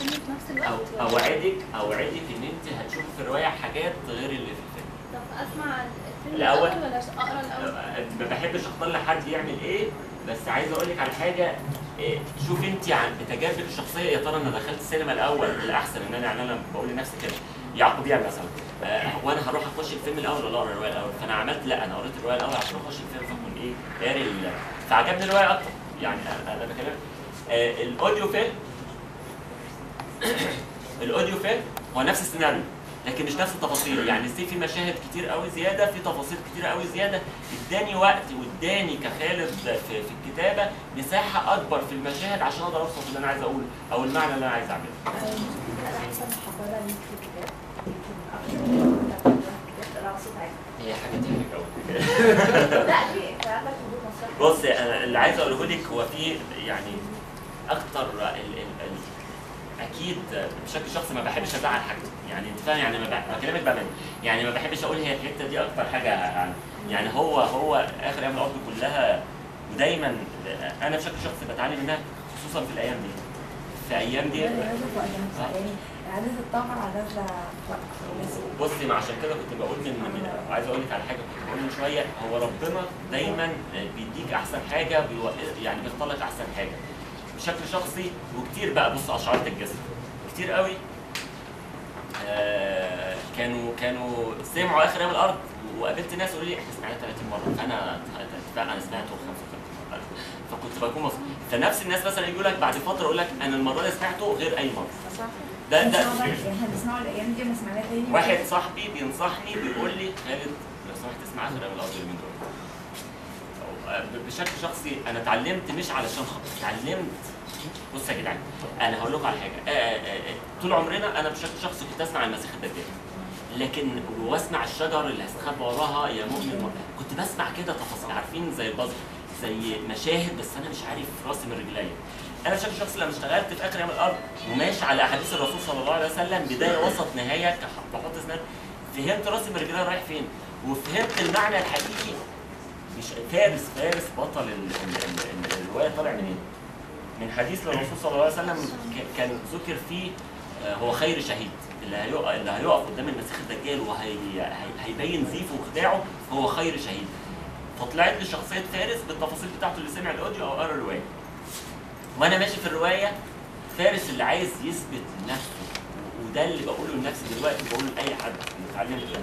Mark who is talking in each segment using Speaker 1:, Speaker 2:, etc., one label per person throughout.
Speaker 1: الفيلم في نفس الوقت
Speaker 2: او
Speaker 1: ولا-
Speaker 2: اوعدك اوعدك ان انت هتشوفي في الروايه حاجات غير اللي في الفيلم
Speaker 1: طب اسمع الفيلم
Speaker 2: الأول.
Speaker 1: الاول ولا اقرا الاول؟
Speaker 2: ما بحبش اختار لحد يعمل ايه بس عايز اقول لك على حاجه إيه، شوف انت عن بتجاربك الشخصيه يا ترى انا دخلت السينما الاول الاحسن ان انا يعني انا بقول لنفسي كده يعقوب يعني مثلا آه، وانا هروح اخش الفيلم الاول ولا اقرا الروايه الاول فانا عملت لا انا قريت الروايه الاول عشان اخش الفيلم فاكون ايه قاري ال- فعجبني الروايه اكتر يعني انا أنا بكلمك آه، الاوديو فيلم الاوديو فيلم هو نفس السيناريو لكن مش نفس التفاصيل يعني في في مشاهد كتير قوي زياده في تفاصيل كتير قوي زياده اداني وقت واداني كخالد في, في الكتابه مساحه اكبر في المشاهد عشان اقدر اوصل اللي انا عايز اقوله او المعنى اللي انا عايز اعمله
Speaker 3: انا احسن محضره ليك في الكتاب يمكن اكتر من الكتاب تقرا صوت عالي
Speaker 2: هي حاجه تهلك قوي
Speaker 3: لا ليه انت عندك حدود مسرح
Speaker 2: بص انا اللي عايز اقوله لك هو في يعني اكتر ال ال ال اكيد بشكل شخصي ما بحبش ازعل حد يعني انت فاهم يعني ما بح- بكلمك بامانه يعني ما بحبش اقول هي الحته دي اكتر حاجه يعني هو هو اخر ايام الارض كلها ودايما انا بشكل شخصي بتعاني منها خصوصا في الايام دي في ايام دي
Speaker 3: اعاده الطاقه عاده
Speaker 2: بصي ما عشان كده كنت بقول من, من عايز اقول لك على حاجه كنت بقول من شويه هو ربنا دايما بيديك احسن حاجه بيو... يعني بيختار لك احسن حاجه بشكل شخصي وكتير بقى بص اشعار الجسد كتير قوي آه كانوا كانوا سمعوا اخر ايام الارض وقابلت ناس يقولوا لي احنا سمعناه 30 مره فانا اتفق انا سمعته 35 مره فكنت بكون مبسوط فنفس الناس مثلا يقول لك بعد فتره يقول لك انا المره دي سمعته غير اي مره
Speaker 3: صح
Speaker 2: ده ده
Speaker 3: احنا بنسمعه الايام دي بنسمعها تاني
Speaker 2: واحد صاحبي بينصحني بيقول لي خالد لو سمحت اسمع اخر ايام الارض من دول أو- بشكل شخصي انا اتعلمت مش علشان خاطر اتعلمت بص يا جدعان انا هقول لكم على حاجه آه، آه، آه، طول عمرنا انا بشكل شخصي كنت اسمع المسيح الدجال لكن واسمع الشجر اللي هستخبى وراها يا مؤمن كنت بسمع كده تفاصيل عارفين زي البازل زي مشاهد بس انا مش عارف راسي من رجليا انا بشكل شخصي لما اشتغلت في اخر ايام الارض وماشي على احاديث الرسول صلى الله عليه وسلم بدايه وسط نهايه كح- بحط اسنان فهمت راسي من رجليا رايح فين وفهمت المعنى الحقيقي مش فارس فارس بطل ال- ال- ال- ال- الروايه طالع منين؟ من حديث للرسول صلى الله عليه وسلم ك- كان ذكر فيه آه، هو خير شهيد اللي هيقف اللي هيقف قدام المسيح الدجال وهيبين زيفه وخداعه هو خير شهيد فطلعت لي شخصيه فارس بالتفاصيل بتاعته اللي سمع الاوديو او قرا الروايه وانا ماشي في الروايه فارس اللي عايز يثبت نفسه و- وده اللي بقوله لنفسي دلوقتي بقوله لاي حد اللي اتعلمت ده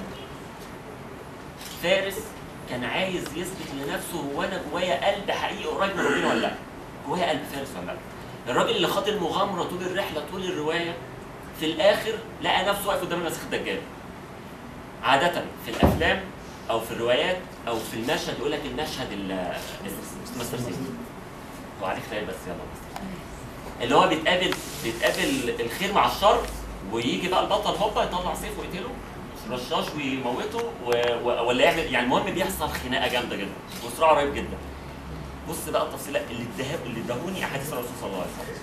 Speaker 2: فارس كان عايز يثبت لنفسه هو انا جوايا قلب حقيقي قريب من ربنا ولا لا جوايا قلب فارس ولا لا الراجل اللي خاض المغامره طول الرحله طول الروايه في الاخر لقى نفسه واقف قدام المسيح الدجال عاده في الافلام او في الروايات او في المشهد يقول لك المشهد ال- مستر سين هو عليك خير بس يلا بس اللي هو بيتقابل بيتقابل الخير مع الشر ويجي بقى البطل هوبا يطلع سيف ويقتله رشاش ويموته و... و... ولا يعمل يعني المهم بيحصل خناقه جامده جدا وصراع رهيب جدا بص بقى التفصيلات اللي اداها اللي اداهوني احاديث الرسول صلى الله عليه وسلم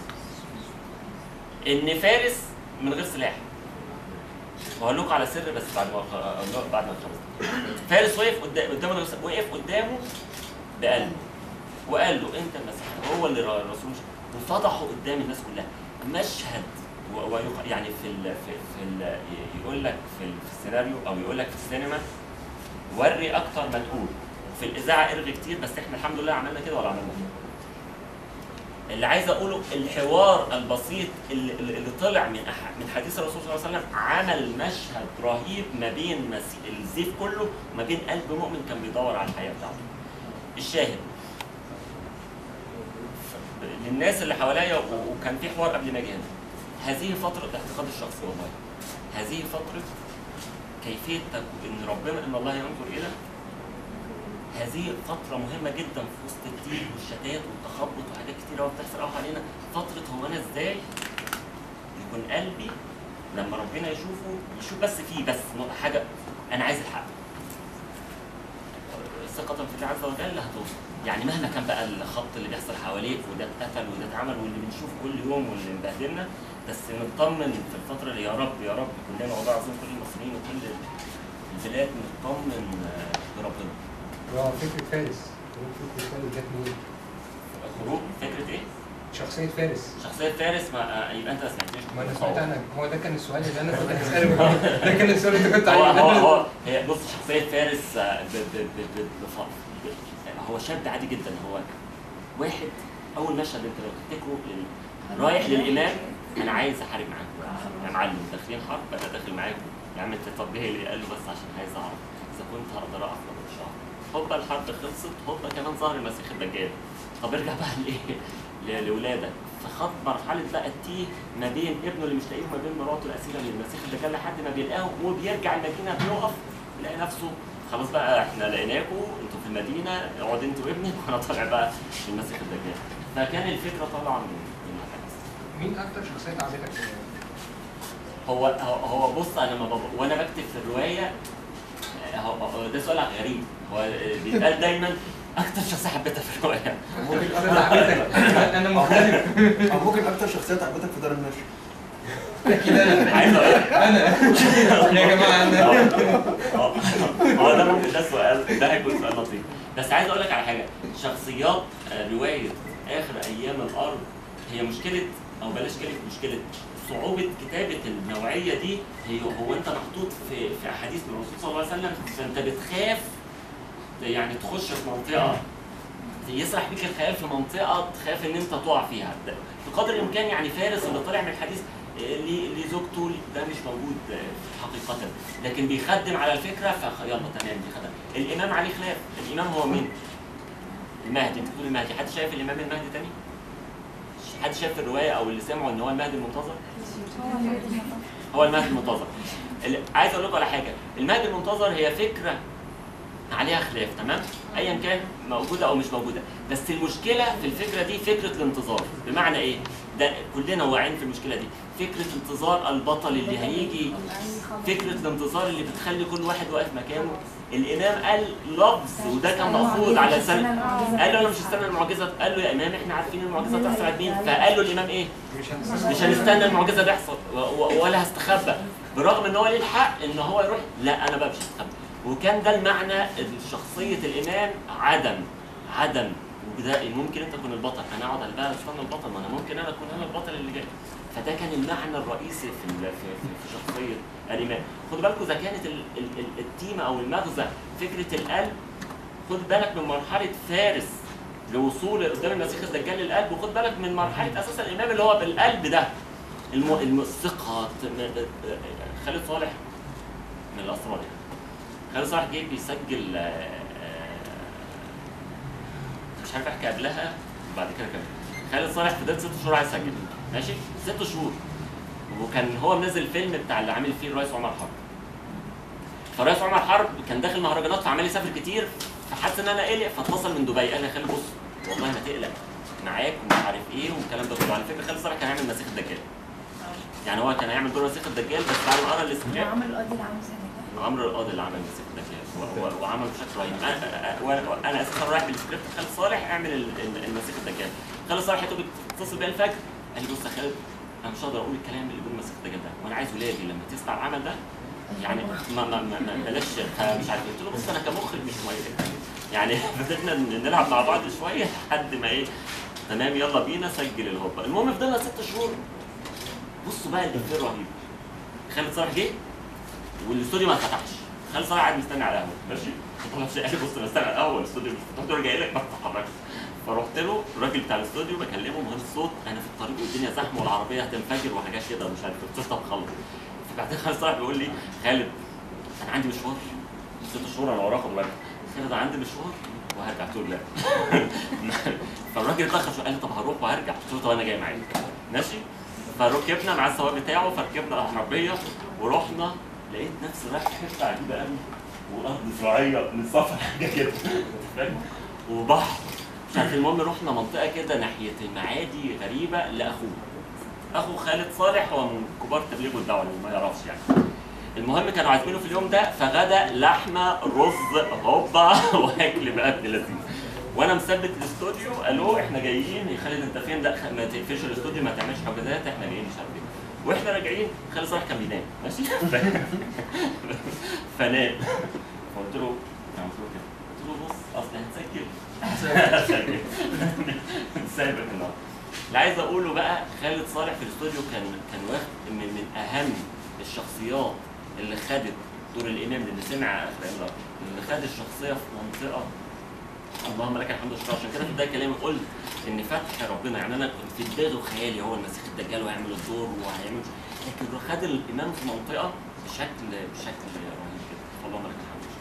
Speaker 2: ان فارس من غير سلاح وهقول لكم على سر بس بعد ما أقول لكم بعد ما نخلص فارس وقف قدام قدامه من غير سلاح. وقف قدامه بقلبه وقال له انت المسيح هو اللي الرسول مش- وفضحه قدام الناس كلها مشهد و- ويق- يعني في ال في, في ال يقول لك في, ال- في السيناريو او يقول لك في السينما وري اكتر ما تقول في الاذاعه ارغي كتير بس احنا الحمد لله عملنا كده ولا عملنا كده اللي عايز اقوله الحوار البسيط اللي, اللي اللي طلع من أح من حديث الرسول صلى الله عليه وسلم عمل مشهد رهيب ما بين مسي- الزيف كله وما بين قلب مؤمن كان بيدور على الحياه بتاعته الشاهد للناس اللي حواليا و- وكان في حوار قبل ما اجي هنا هذه فترة اعتقاد الشخصي والله هذه فترة كيفية تك- ان ربنا ان الله ينظر الى هذه فترة مهمة جدا في وسط الدين والشتات والتخبط وحاجات كتير قوي بتحصل قوي علينا فترة هو انا ازاي يكون قلبي لما ربنا يشوفه يشوف بس فيه بس حاجة انا عايز الحق ثقة في الله عز وجل هتوصل يعني مهما كان بقى الخبط اللي بيحصل حواليك وده اتقتل وده اتعمل واللي بنشوفه كل يوم واللي مبهدلنا بس نطمن في الفترة اللي يا رب يا رب كلنا والله العظيم كل المصريين وكل البلاد نطمن آه، بربنا.
Speaker 4: اه فكرة فارس فكرة فارس جت منين؟
Speaker 2: خروج فكرة ايه؟
Speaker 4: شخصيه فارس
Speaker 2: شخصيه فارس ما آه، يبقى انت ما سمعتنيش
Speaker 4: ما انا سمعت انا هو ده كان السؤال اللي انا كنت هساله ده كان السؤال اللي كنت
Speaker 2: هو
Speaker 4: عايزه
Speaker 2: هو هو هي بص شخصيه فارس آه، ب ب ب ب بف- ب- هو شاب عادي جدا هو واحد اول مشهد انت لو تفتكره لل- رايح للامام انا عايز احارب معاكم يا معلم داخلين حرب انا داخل معاكم يا عم انت طب ايه اللي قال له بس عشان عايز اعرف اذا كنت هقدر اقف ولا مش هقف هوبا الحرب خلصت هوبا كمان ظهر المسيح الدجال طب ارجع بقى لايه؟ ل- لاولادك فخد مرحله بقى التيه ما بين ابنه اللي مش لاقيه وما بين مراته الاسيره للمسيح الدجال لحد ما بيلاقيهم وبيرجع المدينه بيقف يلاقي نفسه خلاص بقى احنا لقيناكم انتوا في المدينه اقعد انت وابنك وانا طالع بقى المسيح الدجال فكان الفكره طالعه من من الحدث
Speaker 4: مين اكتر شخصيه عجبتك في
Speaker 2: هو هو هو بص انا لما بب... وانا بكتب في الروايه آه، هو هو ده سؤال غريب هو آه، بيتقال دايما اكتر شخصيه حبيتها في الروايه
Speaker 5: ممكن
Speaker 4: انا عجبتك انا مختلف
Speaker 5: او ممكن اكتر شخصيات عجبتك في دار النشر
Speaker 4: اكيد انا
Speaker 2: عايز اقول
Speaker 4: انا يا جماعه انا
Speaker 2: هو هو ده ممكن ده سؤال ده هيكون سؤال لطيف بس عايز اقول لك على حاجه شخصيات آه، روايه اخر ايام الارض هي مشكله او بلاش كلمه مشكله صعوبه كتابه النوعيه دي هي هو انت محطوط في في احاديث من الرسول صلى الله عليه وسلم فانت بتخاف يعني تخش في منطقه يسرح بيك الخيال في منطقه تخاف ان انت تقع فيها ده- بقدر الامكان يعني فارس اللي طلع من الحديث آه، ليه- لزوجته ليه- ده مش موجود آه، حقيقه لكن بيخدم على الفكره فيلا تمام بيخدم الامام عليه خلاف الامام هو مين؟ المهدي انت بتقول المهدي حد شايف الامام المهدي تاني؟ حد شاف في الروايه او اللي سمعوا ان هو المهدي المنتظر؟ هو المهدي المنتظر ال- عايز اقول لكم على حاجه المهدي المنتظر هي فكره عليها خلاف تمام ايا كان موجوده او مش موجوده بس المشكله في الفكره دي فكره الانتظار بمعنى ايه ده كلنا واعيين في المشكله دي فكره انتظار البطل اللي هيجي فكره الانتظار اللي بتخلي كل واحد واقف مكانه الامام قال لفظ وده كان مقصود على لسان قال له انا مش هستنى المعجزه قال له يا امام احنا عارفين المعجزه تحصل عند مين فقال له الامام ايه
Speaker 4: مش هنستنى
Speaker 2: مش هنستنى المعجزه تحصل و- و- ولا هستخبى برغم ان هو ليه الحق ان هو يروح لا انا بقى مش هستخبى وكان ده المعنى شخصيه الامام عدم عدم وده ممكن انت تكون البطل انا اقعد على بقى استنى البطل ما انا ممكن انا اكون انا البطل اللي جاي فده كان المعنى الرئيسي في ال- في, في, في شخصيه الامام خدوا بالكم اذا كانت ال- ال- ال- التيمه او المغزى فكره القلب خد بالك من مرحله فارس لوصول قدام المسيح الدجال للقلب وخد بالك من مرحله اساسا الامام اللي هو بالقلب ده الم... الم... الثقه ت- خالد صالح من الاسرار يعني خالد صالح جه بيسجل آه، آه، مش عارف احكي قبلها وبعد كده كمان خالد صالح فضل ست شهور عايز يسجل ماشي ست شهور وكان هو منزل فيلم بتاع اللي عامل فيه الرئيس عمر حرب فالرئيس عمر حرب كان داخل مهرجانات فعمال يسافر كتير فحس ان انا قلق فاتصل من دبي قال لي يا خالد بص والله ما تقلق معاك ومش عارف ايه والكلام ده كله على فكره خالد صالح كان هيعمل مسيح الدجال يعني هو كان هيعمل دور مسيح الدجال بس بعد ما قرا السكريبت
Speaker 3: عمل القاضي اللي عامل زي
Speaker 2: عمرو القاضي اللي عمل مسيح الدجال و- و- وعمل بشكل رهيب أنا- أنا- وانا انا اساسا رايح بالسكريبت خالد صالح اعمل ال- ال- المسيح الدجال خالد صالح يا دوب اتصل بيا الفجر قال لي بص يا خالد انا مش هقدر اقول الكلام اللي بيقول مسيح الدجال ده وانا عايز ولادي لما تسمع العمل ده يعني ما ما ما ما- بلاش مش عارف قلت له بص انا كمخرج مش مميز يعني فضلنا ن- نلعب مع بعض شويه لحد ما ايه تمام يلا بينا سجل الهوبا المهم فضلنا ست شهور بصوا بقى الافيه الرهيب خالد صالح جه والاستوديو ما اتفتحش خالد صالح قاعد مستني على القهوه ماشي طلع شيء قال لي بص انا مستني على القهوه الاستوديو مش فتح قلت له جاي لك ما تتحركش فرحت له الراجل بتاع الاستوديو بكلمه مهندس صوت انا في الطريق والدنيا زحمه والعربيه هتنفجر وحاجات كده ومش عارف قلت له طب خلص فبعدين خالد صالح بيقول لي خالد انا عندي مشوار ست شهور انا وراك والله خالد انا عندي مشوار وهرجع قلت له لا فالراجل اتاخر شويه قال لي طب هروح وهرجع قلت له طب انا جاي معاك ماشي فركبنا مع السواق بتاعه فركبنا العربيه ورحنا لقيت نفسي رايح في حته عجيبه قوي وارض زراعيه من السفر حاجه كده فاهم وبحر مش عارف المهم رحنا منطقه كده ناحيه المعادي غريبه لاخوه اخو خالد صالح هو من كبار تبليغ والدعوه اللي ما يعرفش يعني المهم كانوا عازمينه في اليوم ده فغدا لحمه رز هوبا واكل بقى ابن لذيذ وانا مثبت الاستوديو قالوا احنا جايين يا خالد انت فين لا خ- ما تقفلش الاستوديو ما تعملش حجازات احنا جايين مش عارف ايه واحنا راجعين خالد صالح كان بينام ماشي فنام فقلت له يعني قلت له كده قلت له بص اصل هنسجل هنسجل سايبك النهارده اللي عايز اقوله بقى خالد صالح في الاستوديو كان كان واخد من, من اهم الشخصيات اللي خدت دور الامام اللي سمع اخر ايام الارض اللي خد الشخصيه في منطقه اللهم لك الحمد والشكر عشان كده في بدايه كلامي قلت ان فتح ربنا يعني انا كنت في دماغي وخيالي هو المسيح الدجال وهيعمل الدور وهيعمل لكن خد الامام في منطقه بشكل بشكل رهيب كده اللهم لك الحمد والشكر